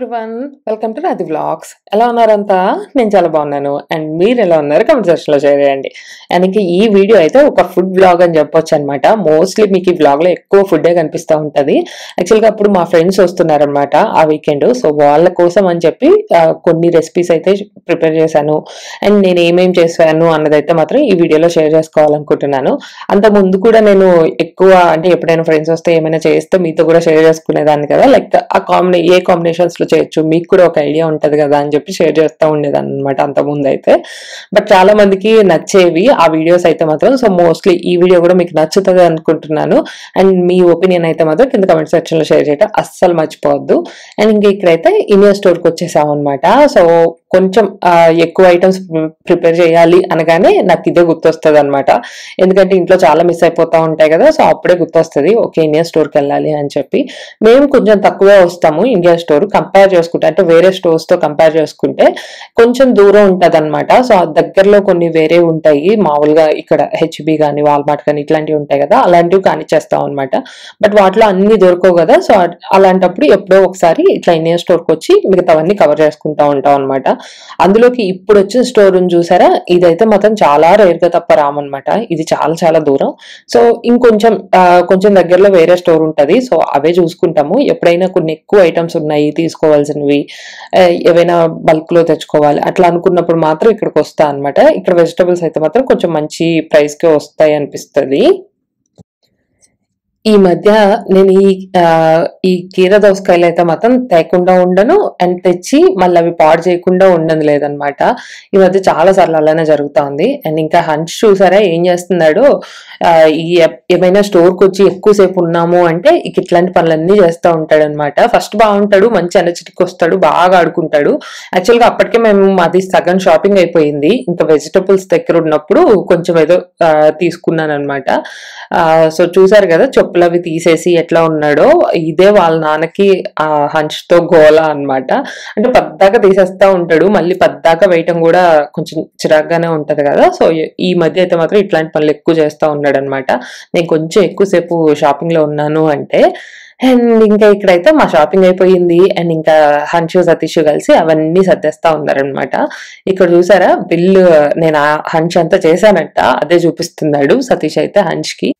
Everyone welcome to Radhi vlogs ఎలా ఉన్నారంతా నేను చాలా బాగున్నాను అండ్ మీరు ఎలా ఉన్నారు కమెంట్ సెక్షన్లో షేర్ చేయండి అండ్ ఇంక ఈ వీడియో అయితే ఒక ఫుడ్ వ్లాగ్ అని చెప్పొచ్చు అనమాట మోస్ట్లీ మీకు ఈ వ్లాగ్లో ఎక్కువ ఫుడ్డే కనిపిస్తూ ఉంటుంది యాక్చువల్గా అప్పుడు మా ఫ్రెండ్స్ వస్తున్నారనమాట ఆ వీకెండ్ సో వాళ్ళ కోసం అని చెప్పి ఆ, కొన్ని రెసిపీస్ అయితే ప్రిపేర్ చేశాను అండ్ నేను ఏమేం చేశాను అన్నదైతే మాత్రం ఈ వీడియోలో షేర్ చేసుకోవాలనుకుంటున్నాను అంత ముందు కూడా నేను ఎక్కువ అంటే ఎప్పుడైనా ఫ్రెండ్స్ వస్తే ఏమైనా చేస్తే మీతో కూడా షేర్ చేసుకునేదాన్ని కదా లైక్ ఆ కాంబినే ఏ కాంబినేషన్స్ లో చేయొచ్చు మీకు కూడా ఒక ఐడియా ఉంటది కదా అని చెప్పి షేర్ చేస్తూ ఉండేదాన్ని అనమాట అంత ముందు అయితే బట్ చాలా మందికి నచ్చేవి ఆ వీడియోస్ అయితే మాత్రం సో మోస్ట్లీ ఈ వీడియో కూడా మీకు నచ్చుతుంది అనుకుంటున్నాను అండ్ మీ ఒపీనియన్ అయితే మాత్రం కింద కమెంట్ సెక్షన్ లో షేర్ చేయడం అస్సలు మర్చిపోవద్దు అండ్ ఇంక ఇక్కడైతే ఇండియా స్టోర్ కి వచ్చేసాం అనమాట సో కొంచెం ఆ, ఎక్కువ ఐటమ్స్ ప్రిపేర్ చేయాలి అనగానే నాకు ఇదే గుర్తొస్తుంది అనమాట ఎందుకంటే ఇంట్లో చాలా మిస్ అయిపోతా ఉంటాయి కదా సో అప్పుడే గుర్తొస్తుంది ఓకే ఇండియా స్టోర్కి వెళ్ళాలి అని చెప్పి మేము కొంచెం తక్కువే వస్తాము ఇండియా స్టోర్ కంపేర్ చేసుకుంటే అంటే వేరే స్టోర్స్ తో కంపేర్ చేసుకుంటే కొంచెం దూరం ఉంటది అనమాట సో ఆ దగ్గరలో కొన్ని వేరే ఉంటాయి మామూలుగా ఇక్కడ హెచ్బి కానీ వాల్మార్ట్ కానీ ఇట్లాంటివి ఉంటాయి కదా అలాంటివి కానిచ్చేస్తాం అనమాట బట్ వాటిలో అన్ని దొరకవు కదా సో అ- అలాంటప్పుడు ఎప్పుడో ఒకసారి ఇట్లా ఇండియా స్టోర్కి వచ్చి మిగతావన్నీ కవర్ చేసుకుంటా ఉంటాం అనమాట అందులోకి ఇప్పుడు వచ్చిన స్టోర్ చూసారా ఇదైతే మాత్రం చాలా రేర్ గా తప్ప రామన్నమాట ఇది చాలా చాలా దూరం సో ఇంకొంచెం ఆ, కొంచెం దగ్గరలో వేరే స్టోర్ ఉంటది సో అవే చూసుకుంటాము ఎప్పుడైనా కొన్ని ఎక్కువ ఐటమ్స్ ఉన్నాయి తీసుకోవాల్సినవి ఆ, ఏవైనా బల్క్ లో తెచ్చుకోవాలి అట్లా అనుకున్నప్పుడు మాత్రం ఇక్కడికి వస్తా అన్నమాట ఇక్కడ వెజిటబుల్స్ అయితే మాత్రం కొంచెం మంచి ప్రైస్ కే వస్తాయి అనిపిస్తుంది ఈ మధ్య నేను ఈ ఆ, ఈ కీర దోసకాయలు అయితే మాత్రం తేకుండా ఉండను అండ్ తెచ్చి మళ్ళీ అవి పాడు చేయకుండా ఉండదు లేదనమాట ఈ మధ్య చాలా సార్లు అలానే జరుగుతా ఉంది అండ్ ఇంకా హంచ్ చూసారా ఏం చేస్తున్నాడు ఆ, ఈ ఎప్- ఏమైనా స్టోర్కి వచ్చి ఎక్కువసేపు ఉన్నాము అంటే ఇక ఇట్లాంటి పనులన్నీ చేస్తూ ఉంటాడు అనమాట ఫస్ట్ బాగుంటాడు మంచి ఎనర్జెటిక్ వస్తాడు బాగా ఆడుకుంటాడు యాక్చువల్గా అప్పటికే మేము మాది సగం షాపింగ్ అయిపోయింది ఇంకా వెజిటబుల్స్ దగ్గర ఉన్నప్పుడు కొంచెం ఏదో ఆ, తీసుకున్నాను అనమాట సో చూసారు కదా చెప్పులు అవి తీసేసి ఎట్లా ఉన్నాడో ఇదే వాళ్ళ నాన్నకి ఆ హంచ్ తో గోల అన్నమాట అంటే పద్దాక తీసేస్తా ఉంటాడు మళ్ళీ పద్దాక వేయటం కూడా కొంచెం చిరాగ్గానే ఉంటది కదా సో ఈ మధ్య అయితే మాత్రం ఇట్లాంటి పనులు ఎక్కువ చేస్తా ఉన్నాడు అనమాట నేను కొంచెం ఎక్కువసేపు షాపింగ్ లో ఉన్నాను అంటే అండ్ ఇంకా ఇక్కడైతే మా షాపింగ్ అయిపోయింది అండ్ ఇంకా హన్షు సతీష్ కలిసి అవన్నీ సర్దేస్తా ఉన్నారనమాట ఇక్కడ చూసారా బిల్లు నేను ఆ హంచ్ అంతా చేశానంట అదే చూపిస్తున్నాడు సతీష్ అయితే హంచ్ కి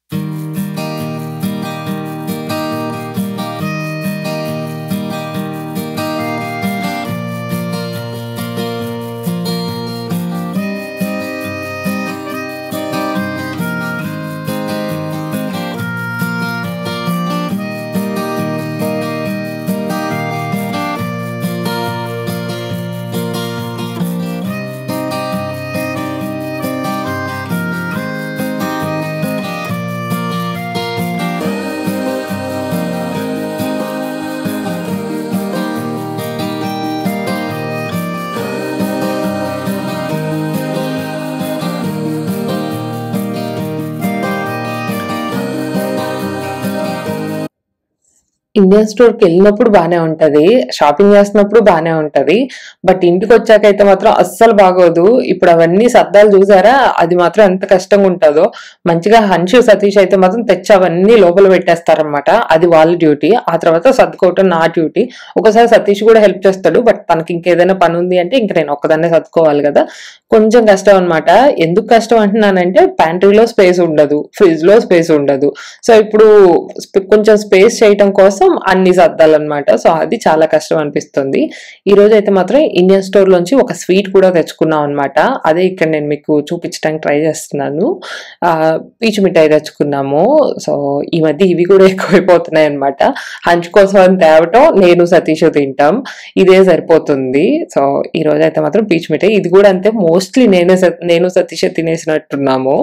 ఇండియన్ స్టోర్ కి వెళ్ళినప్పుడు బానే ఉంటది షాపింగ్ చేస్తున్నప్పుడు బానే ఉంటది బట్ ఇంటికి వచ్చాక అయితే మాత్రం అస్సలు బాగోదు ఇప్పుడు అవన్నీ సర్దాలు చూసారా అది మాత్రం ఎంత కష్టంగా ఉంటుందో మంచిగా హన్షు సతీష్ అయితే మాత్రం తెచ్చి అవన్నీ లోపల పెట్టేస్తారనమాట అది వాళ్ళ డ్యూటీ ఆ తర్వాత సర్దుకోవటం నా డ్యూటీ ఒకసారి సతీష్ కూడా హెల్ప్ చేస్తాడు బట్ తనకి ఇంకేదైనా పని ఉంది అంటే ఇంక నేను ఒక్కదాన్నే సర్దుకోవాలి కదా కొంచెం కష్టం అన్నమాట ఎందుకు కష్టం అంటున్నానంటే ప్యాంట్రీలో స్పేస్ ఉండదు ఫ్రిడ్జ్ లో స్పేస్ ఉండదు సో ఇప్పుడు స్ప- కొంచెం స్పేస్ చేయటం కోసం అన్ని సర్దాలన్నమాట సో అది చాలా కష్టం అనిపిస్తుంది ఈ రోజు అయితే మాత్రం ఇండియన్ స్టోర్ లోంచి ఒక స్వీట్ కూడా తెచ్చుకున్నాం అనమాట అదే ఇక్కడ నేను మీకు చూపించడానికి ట్రై చేస్తున్నాను ఆ, పీచు మిఠాయి తెచ్చుకున్నాము సో ఈ మధ్య ఇవి కూడా ఎక్కువైపోతున్నాయి అనమాట హంచ్ కోసం అని తేవటం నేను సతీష్ తింటాం ఇదే సరిపోతుంది సో ఈ రోజు అయితే మాత్రం పీచు మిఠాయి ఇది కూడా అంతే మోస్ట్లీ నేనే స- నేను సతీష్ తినేసినట్టున్నాము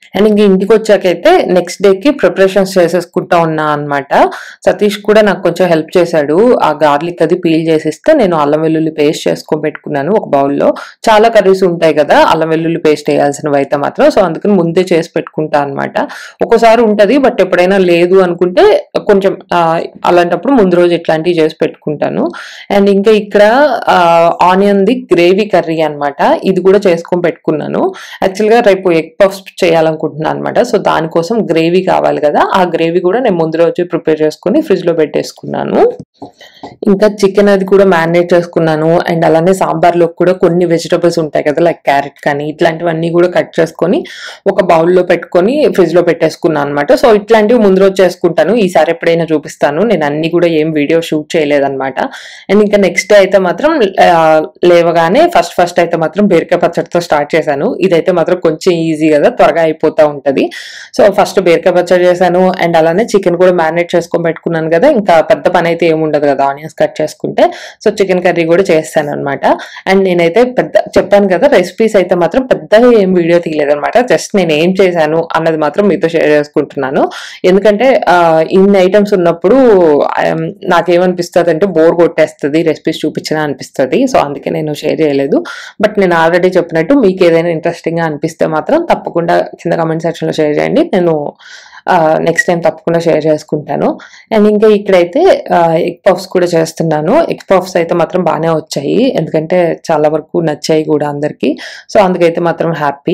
అండ్ ఇంక ఇంటికి వచ్చాకైతే నెక్స్ట్ డేకి ప్రిపరేషన్స్ చేసేసుకుంటా ఉన్నా అన్నమాట సతీష్ కూడా నాకు కొంచెం హెల్ప్ చేశాడు ఆ గార్లిక్ అది పీల్ చేసిస్తే నేను అల్లం వెల్లుల్లి పేస్ట్ చేసుకొని పెట్టుకున్నాను ఒక బౌల్లో చాలా కర్రీస్ ఉంటాయి కదా అల్లం వెల్లుల్లి పేస్ట్ వేయాల్సినవి అయితే మాత్రం సో అందుకని ముందే చేసి పెట్టుకుంటా అన్నమాట ఒక్కోసారి ఉంటది బట్ ఎప్పుడైనా లేదు అనుకుంటే కొంచెం ఆ, అలాంటప్పుడు ముందు రోజు ఇట్లాంటివి చేసి పెట్టుకుంటాను అండ్ ఇంకా ఇక్కడ ఆనియన్ ది గ్రేవీ కర్రీ అన్నమాట ఇది కూడా చేసుకొని పెట్టుకున్నాను యాక్చువల్ గా రేపు ఎగ్ పఫ్స్ చేయాలనుకుంటున్నాను అనమాట సో దానికోసం గ్రేవీ కావాలి కదా ఆ గ్రేవీ కూడా నేను ముందు రోజు ప్రిపేర్ చేసుకుని ఫ్రిడ్జ్ లో పెట్టేసుకున్నాను ఇంకా చికెన్ అది కూడా మ్యారినేట్ చేసుకున్నాను అండ్ అలానే సాంబార్లో కూడా కొన్ని వెజిటబుల్స్ ఉంటాయి కదా లైక్ క్యారెట్ కానీ ఇట్లాంటివన్నీ కూడా కట్ చేసుకొని ఒక బౌల్లో పెట్టుకొని ఫ్రిడ్జ్ లో పెట్టేసుకున్నాను అనమాట సో ఇట్లాంటివి ముందు రోజు చేసుకుంటాను ఈసారి ఎప్పుడైనా చూపిస్తాను నేను అన్ని కూడా ఏం వీడియో షూట్ చేయలేదన్నమాట అండ్ ఇంకా నెక్స్ట్ డే అయితే మాత్రం ఆ, లేవగానే ఫస్ట్ ఫస్ట్ అయితే మాత్రం బీరకాయ పచ్చడితో స్టార్ట్ చేశాను ఇదైతే మాత్రం కొంచెం ఈజీ కదా త్వరగా అయిపోతా ఉంటది సో ఫస్ట్ బీరకాయ పచ్చడి చేశాను అండ్ అలానే చికెన్ కూడా మ్యారినేట్ చేసుకొని పెట్టుకున్నాను కదా ఇంకా పెద్ద పని అయితే ఏముండదు కదా ఆనియన్స్ కట్ చేసుకుంటే సో చికెన్ కర్రీ కూడా చేస్తాను అనమాట అండ్ నేనైతే పెద్ద చెప్పాను కదా రెసిపీస్ అయితే మాత్రం పెద్దగా ఏం వీడియో తీయలేదన్నమాట జస్ట్ నేను ఏం చేశాను అన్నది మాత్రం మీతో షేర్ చేసుకుంటున్నాను ఎందుకంటే ఆ, ఇన్ని ఐటమ్స్ ఉన్నప్పుడు ఆమ్, నాకేమనిపిస్తుంది అంటే బోర్ కొట్టేస్తుంది రెసిపీస్ చూపించినా అనిపిస్తుంది సో అందుకే నేను షేర్ చేయలేదు బట్ నేను ఆల్రెడీ చెప్పినట్టు మీకు ఏదైనా ఇంట్రెస్టింగ్ గా అనిపిస్తే మాత్రం తప్పకుండా కింద కమెంట్ సెక్షన్ లో షేర్ చేయండి నేను నెక్స్ట్ టైం తప్పకుండా షేర్ చేసుకుంటాను అండ్ ఇంకా ఇక్కడైతే ఎగ్ పఫ్స్ కూడా చేస్తున్నాను ఎగ్ పఫ్స్ అయితే మాత్రం బాగానే వచ్చాయి ఎందుకంటే చాలా వరకు నచ్చాయి కూడా అందరికి సో అందుకైతే మాత్రం హ్యాపీ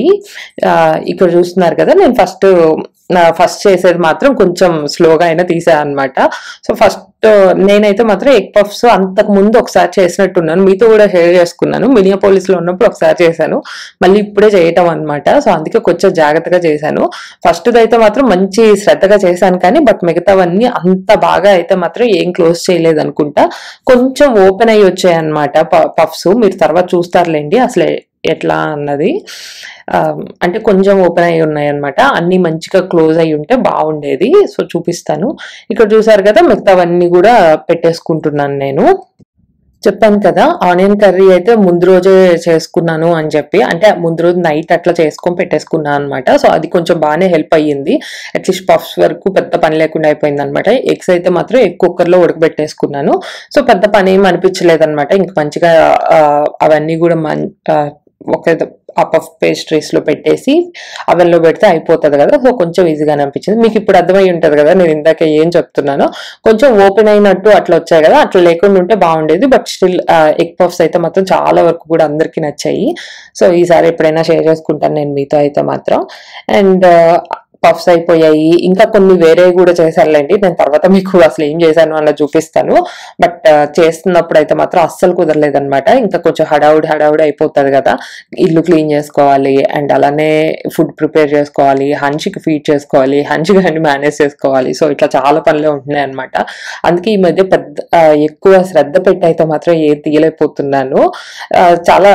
ఇక్కడ చూస్తున్నారు కదా నేను ఫస్ట్ ఫస్ట్ చేసేది మాత్రం కొంచెం స్లోగా అయినా తీసాను అనమాట సో ఫస్ట్ నేనైతే మాత్రం ఎగ్ పఫ్స్ అంతకు ముందు ఒకసారి చేసినట్టున్నాను మీతో కూడా షేర్ చేసుకున్నాను మినియాపోలిస్ లో ఉన్నప్పుడు ఒకసారి చేశాను మళ్ళీ ఇప్పుడే చేయటం అన్నమాట సో అందుకే కొంచెం జాగ్రత్తగా చేశాను ఫస్ట్ అయితే మాత్రం మంచి శ్రద్ధగా చేశాను కానీ బట్ మిగతావన్నీ అంత బాగా అయితే మాత్రం ఏం క్లోజ్ చేయలేదు అనుకుంటా కొంచెం ఓపెన్ అయ్యి వచ్చాయి అనమాట పఫ్స్ మీరు తర్వాత చూస్తారులేండి అసలు ఎట్లా అన్నది ఆ, అంటే కొంచెం ఓపెన్ అయి ఉన్నాయి అనమాట అన్ని మంచిగా క్లోజ్ అయి ఉంటే బాగుండేది సో చూపిస్తాను ఇక్కడ చూసారు కదా మిగతావన్నీ కూడా పెట్టేసుకుంటున్నాను నేను చెప్పాను కదా ఆనియన్ కర్రీ అయితే ముందు రోజే చేసుకున్నాను అని చెప్పి అంటే ముందు రోజు నైట్ అట్లా చేసుకొని పెట్టేసుకున్నాను అనమాట సో అది కొంచెం బాగానే హెల్ప్ అయ్యింది అట్లీస్ట్ పఫ్స్ వరకు పెద్ద పని లేకుండా అయిపోయింది అనమాట ఎగ్స్ అయితే మాత్రం ఎగ్ కుక్కర్లో ఉడకబెట్టేసుకున్నాను సో పెద్ద పని ఏం అనిపించలేదు అనమాట ఇంక మంచిగా ఆ, అవన్నీ కూడా మన్ ఆ, ఒక ఆ పఫ్ పేస్ట్రీస్ లో పెట్టేసి oven లో పెడితే అయిపోతుంది కదా సో కొంచెం ఈజీగానే అనిపించింది మీకు ఇప్పుడు అర్థమై ఉంటది కదా నేను ఇందాక ఏం చెప్తున్నానో కొంచెం ఓపెన్ అయినట్టు అట్లా వచ్చాయి కదా అట్లా లేకుండా ఉంటే బాగుండేది బట్ స్టిల్ ఎగ్ పఫ్స్ అయితే మాత్రం చాలా వరకు కూడా అందరికీ నచ్చాయి సో ఈసారి ఎప్పుడైనా షేర్ చేసుకుంటాను నేను మీతో అయితే మాత్రం అండ్ పఫ్స్ అయిపోయాయి ఇంకా కొన్ని వేరే కూడా చేశారులేండి నేను తర్వాత మీకు అసలు ఏం చేశాను అన్నది చూపిస్తాను బట్ చేస్తున్నప్పుడు అయితే మాత్రం అస్సలు కుదరలేదన్నమాట ఇంకా కొంచెం హడావుడి హడావుడి అయిపోతుంది కదా ఇల్లు క్లీన్ చేసుకోవాలి అండ్ అలానే ఫుడ్ ప్రిపేర్ చేసుకోవాలి హన్షికి ఫీడ్ చేసుకోవాలి హన్షికి అన్ని మేనేజ్ చేసుకోవాలి సో ఇట్లా చాలా పనులే ఉంటున్నాయి అనమాట అందుకే ఈ మధ్య పెద్ద ఆ, ఎక్కువ శ్రద్ధ పెట్టి అయితే మాత్రం ఏ తీయలేకపోతున్నాను ఆ, చాలా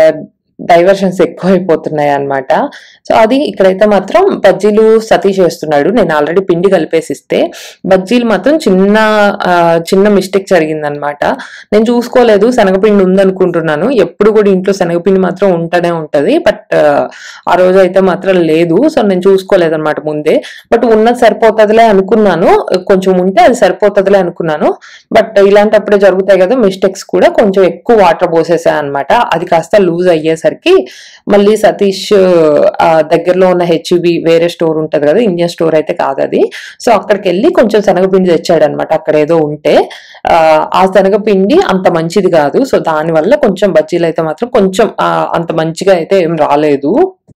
డైవర్షన్స్ ఎక్కువ అయిపోతున్నాయి అనమాట సో అది ఇక్కడైతే మాత్రం బజ్జీలు సతీష్ చేస్తున్నాడు నేను ఆల్రెడీ పిండి కలిపేసిస్తే బజ్జీలు మాత్రం చిన్న ఆ, చిన్న మిస్టేక్ జరిగిందనమాట నేను చూసుకోలేదు శనగపిండి ఉందనుకుంటున్నాను ఎప్పుడు కూడా ఇంట్లో శనగపిండి మాత్రం ఉంటూనే ఉంటది బట్ ఆ రోజు అయితే మాత్రం లేదు సో నేను చూసుకోలేదన్నమాట ముందే బట్ ఉన్నది సరిపోతుందిలే అనుకున్నాను కొంచెం ఉంటే అది సరిపోతుందిలే అనుకున్నాను బట్ ఇలాంటప్పుడే జరుగుతాయి కదా మిస్టేక్స్ కూడా కొంచెం ఎక్కువ వాటర్ పోసేసా అనమాట అది కాస్త లూజ్ అయ్యేసరికి మళ్ళీ సతీష్ ఆ, దగ్గరలో ఉన్న హెచ్బి వేరే స్టోర్ ఉంటది కదా ఇండియన్ స్టోర్ అయితే కాదు అది సో అక్కడికి వెళ్ళి కొంచెం శనగపిండి తెచ్చాడు అనమాట అక్కడ ఏదో ఉంటే ఆ, ఆ శనగపిండి అంత మంచిది కాదు సో దాని వల్ల కొంచెం బజ్జీలు అయితే మాత్రం కొంచెం ఆ, అంత మంచిగా అయితే ఏం రాలేదు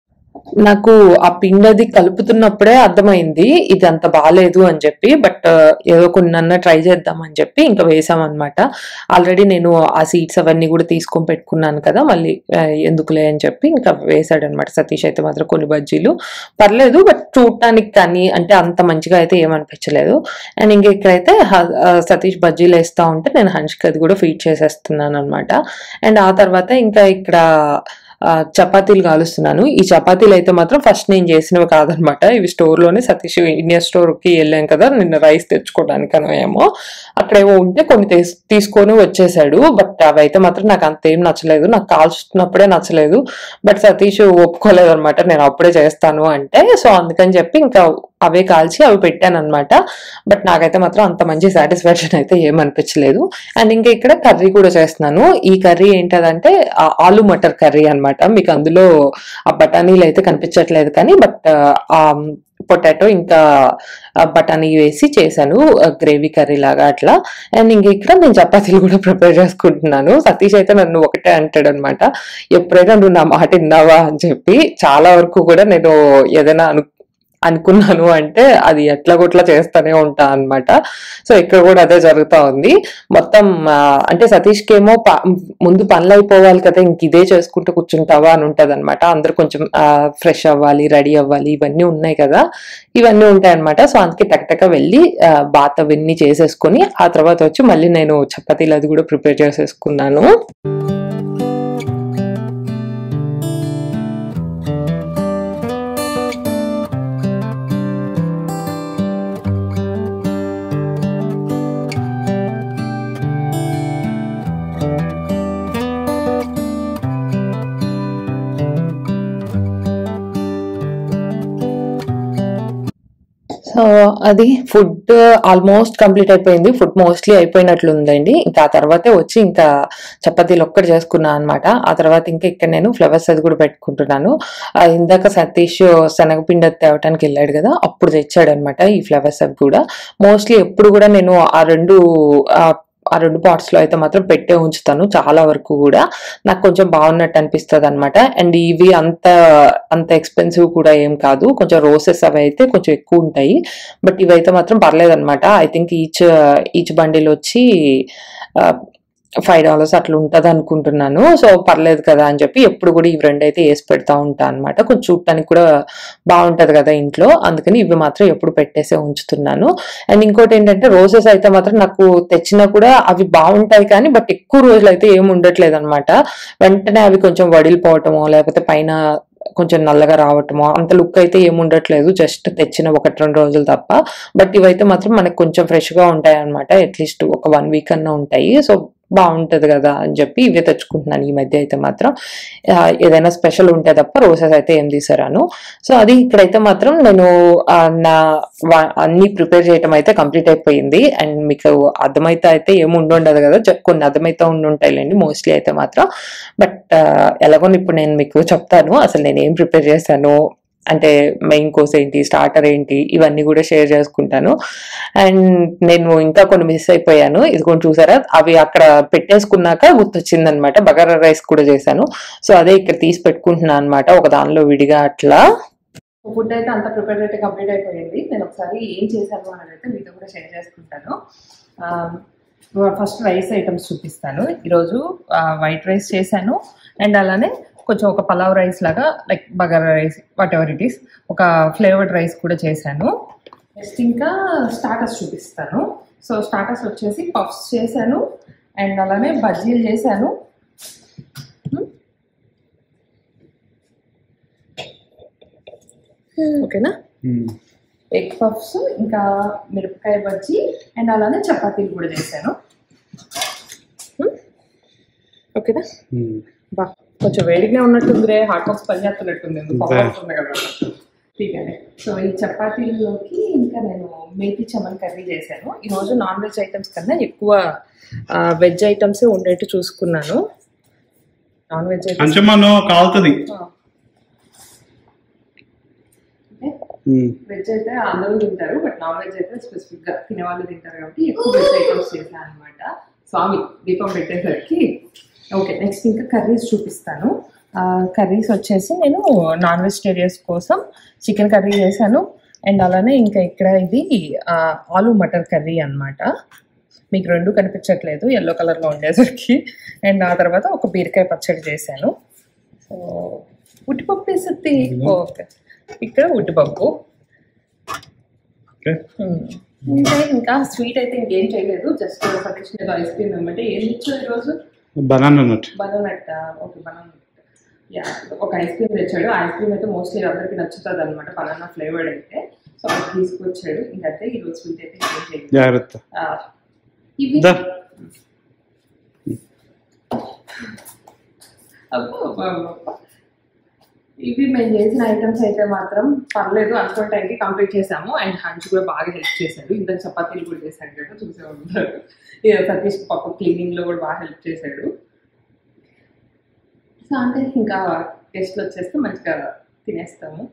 నాకు ఆ పిండి అది కలుపుతున్నప్పుడే అర్థమైంది ఇది అంత బాగాలేదు అని చెప్పి బట్ ఏదో కొన్ని ట్రై చేద్దాం అని చెప్పి ఇంకా వేసామన్నమాట ఆల్రెడీ నేను ఆ సీడ్స్ అవన్నీ కూడా తీసుకొని పెట్టుకున్నాను కదా మళ్ళీ ఆ, ఎందుకులే అని చెప్పి ఇంకా వేసాడు అనమాట సతీష్ అయితే మాత్రం కొన్ని బజ్జీలు పర్లేదు బట్ చూడటానికి కానీ అంటే అంత మంచిగా అయితే ఏమనిపించలేదు అండ్ ఇంక ఇక్కడైతే హ- ఆ, సతీష్ బజ్జీలు వేస్తా ఉంటే నేను హన్షిక్ అది కూడా ఫీడ్ చేసేస్తున్నాను అనమాట అండ్ ఆ తర్వాత ఇంకా ఇక్కడ ఆ, చపాతీలు కాలుస్తున్నాను ఈ చపాతీలు అయితే మాత్రం ఫస్ట్ నేను చేసినవి కాదనమాట ఇవి store లోనే సతీష్ ఇండియా store కి వెళ్ళాం కదా నిన్న రైస్ తెచ్చుకోవడానికి ఏమో అక్కడేమో ఉంటే కొన్ని తీస్- తీసుకొని వచ్చేసాడు బట్ అవి అయితే మాత్రం నాకు అంత ఏం నచ్చలేదు నాకు కాల్చుతున్నప్పుడే నచ్చలేదు బట్ సతీష్ ఒప్పుకోలేదు అనమాట నేను అప్పుడే చేస్తాను అంటే సో అందుకని చెప్పి ఇంకా అవే కాల్చి అవి పెట్టాను అనమాట బట్ నాకైతే మాత్రం అంత మంచి సాటిస్ఫాక్షన్ అయితే ఏమనిపించలేదు అండ్ ఇంకా ఇక్కడ కర్రీ కూడా చేస్తున్నాను ఈ కర్రీ ఏంటదంటే ఆ ఆలు మటర్ కర్రీ అన్నమాట మీకు అందులో ఆ బఠానీలు అయితే కనిపించట్లేదు కానీ బట్ ఆ పొటాటో ఇంకా ఆ బఠానీ వేసి చేశాను గ్రేవీ కర్రీ లాగా అట్లా అండ్ ఇంక ఇక్కడ నేను చపాతీలు కూడా ప్రిపేర్ చేసుకుంటున్నాను సతీష్ అయితే నన్ను ఒకటే అంటాడు అనమాట ఎప్పుడైనా నువ్వు నా మాట విన్నావా అని చెప్పి చాలా వరకు కూడా నేను ఏదైనా అను అనుకున్నాను అంటే అది ఎట్లా కొట్లా చేస్తూనే ఉంటా అన్నమాట సో ఇక్కడ కూడా అదే జరుగుతా ఉంది మొత్తం ఆ, అంటే సతీష్కి ఏమో ప- ముందు పనులు అయిపోవాలి కదా ఇంక ఇదే చేసుకుంటూ కూర్చుంటావా అని ఉంటది అనమాట అందరు కొంచెం ఫ్రెష్ అవ్వాలి రెడీ అవ్వాలి ఇవన్నీ ఉన్నాయి కదా ఇవన్నీ ఉంటాయి అనమాట సో అందుకే టక్టక వెళ్ళి ఆ, బాత్ అవన్నీ చేసేసుకొని ఆ తర్వాత వచ్చి మళ్ళీ నేను చపాతీలు అది కూడా ప్రిపేర్ చేసేసుకున్నాను సో అది ఫుడ్ ఆల్మోస్ట్ కంప్లీట్ అయిపోయింది ఫుడ్ మోస్ట్లీ అయిపోయినట్లుందండి ఇంకా ఆ తర్వాతే వచ్చి ఇంకా చపాతీలు ఒక్కటి చేసుకున్నాను అనమాట ఆ తర్వాత ఇంకా ఇక్కడ నేను ఫ్లవర్స్ అది కూడా పెట్టుకుంటున్నాను ఆ, ఇందాక సతీష్ శనగపిండి అది తేవటానికి వెళ్ళాడు కదా అప్పుడు తెచ్చాడు అనమాట ఈ ఫ్లవర్స్ అవి కూడా మోస్ట్లీ ఎప్పుడు కూడా నేను ఆ రెండు ఆ, ఆ రెండు పార్ట్స్ లో అయితే మాత్రం పెట్టే ఉంచుతాను చాలా వరకు కూడా నాకు కొంచెం బాగున్నట్టు అనిపిస్తుంది అనమాట అండ్ ఇవి అంత అంత ఎక్స్పెన్సివ్ కూడా ఏం కాదు కొంచెం రోసెస్ అవి అయితే కొంచెం ఎక్కువ ఉంటాయి బట్ ఇవైతే మాత్రం పర్లేదు అనమాట I think each each bundle వచ్చి ఫైవ్ డాలర్స్ అట్లా ఉంటది అనుకుంటున్నాను సో పర్లేదు కదా అని చెప్పి ఎప్పుడు కూడా ఇవి రెండు అయితే వేసి పెడతా ఉంటా అనమాట కొంచెం చూడటానికి కూడా బాగుంటది కదా ఇంట్లో అందుకని ఇవి మాత్రం ఎప్పుడు పెట్టేసే ఉంచుతున్నాను అండ్ ఇంకోటి ఏంటంటే రోజెస్ అయితే మాత్రం నాకు తెచ్చినా కూడా అవి బాగుంటాయి కానీ బట్ ఎక్కువ రోజులు అయితే ఏమి ఉండట్లేదు అనమాట వెంటనే అవి కొంచెం వడిలిపోవటమో లేకపోతే పైన కొంచెం నల్లగా రావటమో అంత లుక్ అయితే ఏమి ఉండట్లేదు జస్ట్ తెచ్చిన ఒకటి రెండు రోజులు తప్ప బట్ ఇవైతే మాత్రం మనకు కొంచెం ఫ్రెష్ గా ఉంటాయి అనమాట అట్లీస్ట్ ఒక వన్ వీక్ అన్నా ఉంటాయి సో బాగుంటది కదా అని చెప్పి ఇవే తెచ్చుకుంటున్నాను ఈ మధ్య అయితే మాత్రం ఆ, ఏదైనా స్పెషల్ ఉంటే తప్ప రోజెస్ అయితే ఏం తీసుకురాను సో అది ఇక్కడైతే మాత్రం నేను ఆ, నా వా- అన్ని ప్రిపేర్ చేయటం అయితే కంప్లీట్ అయిపోయింది అండ్ మీకు అర్థమైతే అయితే ఏమి ఉండుండదు కదా జ- కొన్ని అర్థమైతే ఉండుంటాయిలేండి మోస్ట్లీ అయితే మాత్రం బట్ ఎలాగో ఇప్పుడు నేను మీకు చెప్తాను అసలు నేను ఏం ప్రిపేర్ చేశాను అంటే మెయిన్ కోర్స్ ఏంటి స్టార్టర్ ఏంటి ఇవన్నీ కూడా షేర్ చేసుకుంటాను అండ్ నేను ఇంకా కొన్ని మిస్ అయిపోయాను ఇది కొన్ని చూసారా అవి అక్కడ పెట్టేసుకున్నాక గుర్తొచ్చింది అనమాట బగారా రైస్ కూడా చేశాను సో అదే ఇక్కడ తీసి పెట్టుకుంటున్నాను అనమాట ఒక దానిలో విడిగా అట్లా ఫుడ్ అయితే అంత ప్రిపేర్ అయితే కంప్లీట్ అయిపోయింది నేను ఒకసారి ఏం చేశాను అనేది అయితే మీతో కూడా షేర్ చేసుకుంటాను ఫస్ట్ రైస్ ఐటమ్స్ చూపిస్తాను ఈరోజు వైట్ రైస్ చేశాను అండ్ అలానే కొంచెం ఒక పలావ్ రైస్ లాగా like bagara rice whatever it is ఒక ఫ్లేవర్డ్ రైస్ కూడా చేశాను నెక్స్ట్ ఇంకా స్టార్టర్స్ చూపిస్తాను సో స్టార్టర్స్ వచ్చేసి పఫ్స్ చేశాను అండ్ అలానే బజ్జీలు చేశాను ఓకేనా ఎగ్ పఫ్స్ ఇంకా మిరపకాయ బజ్జీ అండ్ అలానే చపాతీలు కూడా చేశాను హ్మ్? ఓకేనా బా కొంచెం వేడిగానే ఉన్నట్టుంది హాట్ బాక్స్ పని చేస్తున్నట్టుంది ఎందుకు అంతే. పవర్ వస్తుంది కదా ఠీకనే సో ఈ చపాతీల్లోకి ఇంకా నేను మేతి చమన్ కర్రీ చేశాను ఈరోజు నాన్ వెజ్ ఐటమ్స్ కన్నా ఎక్కువ వెజ్ ఐటమ్సే ఉండేట్టు చూసుకున్నాను నాన్ వెజ్ ఐటమ్స్ అంచమ్మను కాలుతుంది వెజ్ అయితే అందరూ తింటారు బట్ నాన్ వెజ్ అయితే స్పెసిఫిక్ గా తినే వాళ్ళు తింటారు కాబట్టి ఎక్కువ వెజ్ ఐటమ్స్ చేశాను అనమాట స్వామి దీపం పెట్టేసరికి ఓకే నెక్స్ట్ ఇంకా కర్రీస్ చూపిస్తాను కర్రీస్ వచ్చేసి నేను నాన్ వెజిటేరియన్స్ కోసం చికెన్ కర్రీ చేశాను అండ్ అలానే ఇంకా ఇక్కడ ఇది ఆ, ఆలు మటర్ కర్రీ అన్నమాట మీకు రెండు కనిపించట్లేదు ఎల్లో కలర్లో ఉండేసరికి అండ్ ఆ తర్వాత ఒక బీరకాయ పచ్చడి చేశాను సో ఉట్టిపప్పు వేసి ఓకే ఇక్కడ ఉట్టిపప్పు ఓకే Hmm. ఇంకా ఇంకా స్వీట్ అయితే ఇంకేం చేయలేదు జస్ట్ సతీష్ ఐస్ క్రీమ్ అనమాట ఏం ఇచ్చావు ఈరోజు banana nut banana nut okay banana yeah ఒక ఐస్ క్రీమ్ తెచ్చాడు ఐస్ క్రీమ్ అయితే మోస్ట్లీ అందరికి నచ్చుతుంది అనమాట బనానా ఫ్లేవర్డ్ అయితే సో అది తీసుకొచ్చాడు ఇంకైతే ఈరోజు స్వీట్ అయితే ఏం చేయలేదు జాగ్రత్త ఆ, ఇవి దా. అబ్బో, అబ్బో, అబ్బో, అబ్బో. ఇవి మేము చేసిన ఐటమ్స్ అయితే మాత్రం పర్లేదు అనుకున్న టైంకి కంప్లీట్ చేసాము అండ్ హంచ్ కూడా బాగా హెల్ప్ చేశాడు ఇంత చపాతీలు కూడా చేశాడు కదా చూసే ఉంటారు ఇక సతీష్ పాప క్లీనింగ్ లో కూడా బాగా హెల్ప్ చేశాడు సో అంటే ఇంకా టెస్ట్లు వచ్చేస్తే మంచిగా తినేస్తాము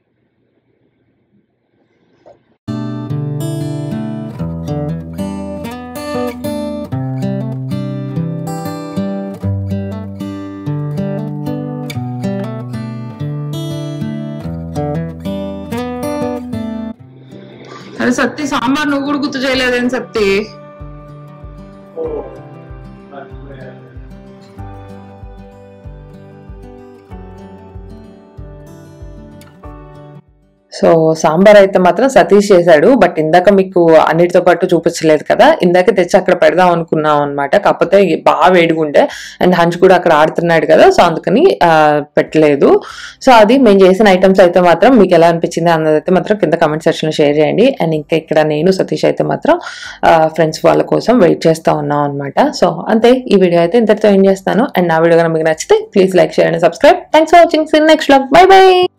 అరే సత్తి సాంబార్ నువ్వు కూడా గుర్తు చేయలేదేం సత్తి సో సాంబార్ అయితే మాత్రం సతీష్ చేశాడు బట్ ఇందాక మీకు అన్నిటితో పాటు చూపించలేదు కదా ఇందాక తెచ్చి అక్కడ పెడదాం అనుకున్నాం అనమాట కాకపోతే ఇ- బాగా వేడిగుండే అండ్ హంచ్ కూడా అక్కడ ఆడుతున్నాడు కదా సో అందుకని ఆ, పెట్టలేదు సో అది మేము చేసిన ఐటమ్స్ అయితే మాత్రం మీకు ఎలా అనిపించింది అన్నది అయితే మాత్రం కింద కమెంట్ సెక్షన్ లో షేర్ చేయండి అండ్ ఇంకా ఇక్కడ నేను సతీష్ అయితే మాత్రం ఫ్రెండ్స్ వాళ్ళ కోసం వెయిట్ చేస్తా ఉన్నాం అనమాట సో అంతే ఈ వీడియో అయితే ఇంతటితో ఏం చేస్తాను అండ్ నా వీడియో కనుక మీకు నచ్చితే please like share and subscribe thanks for watching see in next bye by